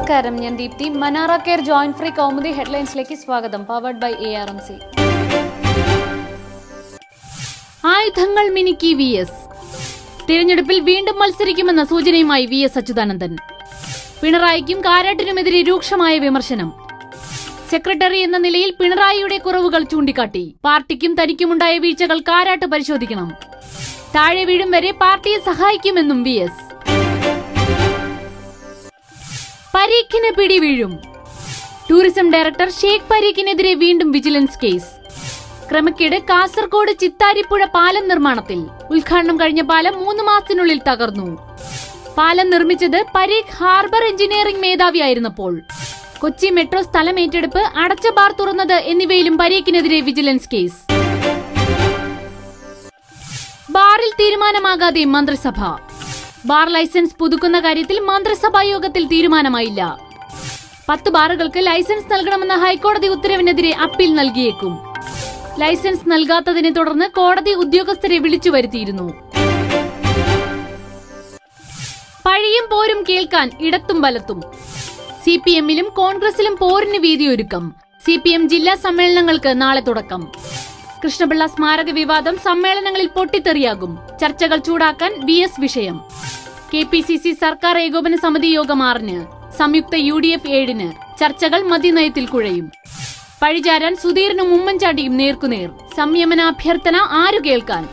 നമസ്കാരം ഞാൻ Deepthi Manara care joint free Kaumudi ഹെഡ്ലൈൻസിലേക്ക് സ്വാഗതം powered by A R M C ആയുധങ്ങൾ മിനുക്കി വി എസ് തിരഞ്ഞെടുപ്പിൽ വീണ്ടും മത്സരിക്കുമെന്ന സൂചനയുമായി വി എസ് അച്യുതാനന്ദൻ പിണറായിക്കും കാരാട്ടിനുമെതിരെ രൂക്ഷമായ വിമർശനം സെക്രട്ടറി എന്ന നിലയിൽ പിണറായിയുടെ കുറവുകൾ ചൂണ്ടിക്കാട്ടി പാർട്ടിക്കും തനിക്കുമുണ്ടായ വീഴ്ചകൾ കാരാട്ട് പരിശോധിക്കണം താഴെ വീഴും വരെ പാർട്ടിയെ സഹായിക്കുമെന്നും വി എസ് പരീഖിന് പിടി വീഴും ടൂറിസം ഡയറക്ടർ ഷേഖ് പരീഖിനെതിരെ വീണ്ടും വിജിലൻസ് കേസ് ക്രമക്കേട് കാസർഗോഡ് ചിത്താരിപ്പുഴ പാലം നിർമ്മാണത്തിൽ ഉദ്ഘാടനം കഴിഞ്ഞ പാലം മൂന്ന് മാസത്തിനുള്ളിൽ തകർന്നു പാലം നിർമ്മിച്ചത് പരീഖ് ഹാർബർ എഞ്ചിനീയറിംഗ് മേധാവിയായിരുന്നപ്പോൾ കൊച്ചി മെട്രോ സ്ഥലം ഏറ്റെടുപ്പ് അടച്ച ബാർ തുറന്നത് എന്നിവയിലും പരീഖിനെതിരെ വിജിലൻസ് കേസ് ബാറിൽ തീരുമാനമാകാതെ മന്ത്രിസഭ ബാർ ലൈസൻസ് പുതുക്കുന്ന കാര്യത്തിൽ മന്ത്രിസഭാ യോഗത്തിൽ തീരുമാനമായില്ല പത്ത് ബാറുകൾക്ക് ലൈസൻസ് നൽകണമെന്ന ഹൈക്കോടതി ഉത്തരവിനെതിരെ അപ്പീൽ നൽകിയേക്കും ലൈസൻസ് നൽകാത്തതിനെ തുടർന്ന് കോടതി ഉദ്യോഗസ്ഥരെ വിളിച്ചു വരുത്തിയിരുന്നു പഴിയും പോരും കേൾക്കാൻ ഇടത്തും വലത്തും സി പി എമ്മിലും കോൺഗ്രസിലും പോരിന് വീതിയൊരുക്കം സി പി എം ജില്ലാ സമ്മേളനങ്ങൾക്ക് നാളെ തുടക്കം കൃഷ്ണപിള്ള സ്മാരക വിവാദം സമ്മേളനങ്ങളിൽ പൊട്ടിത്തെറിയാകും ചർച്ചകൾ ചൂടാക്കാൻ വി എസ് വിഷയം കെ പി സി സി സർക്കാർ ഏകോപന സമിതി യോഗം ആറിന് സംയുക്ത യു ഡി എഫ് ഏഴിന് ചർച്ചകൾ മദ്യനയത്തിൽ കുഴയും പഴിചാരാൻ സുധീറിനും ഉമ്മൻചാണ്ടിയും നേർക്കുനേർ സംയമനാഭ്യർത്ഥന ആരു കേൾക്കാൻ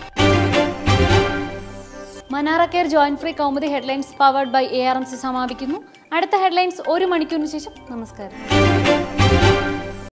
Manara care joint free Kaumudi headlines powered by A R M C സമാപിക്കുന്നു അടുത്ത ഹെഡ്ലൈൻസ് ഒരു മണിക്കൂറിന് ശേഷം നമസ്കാരം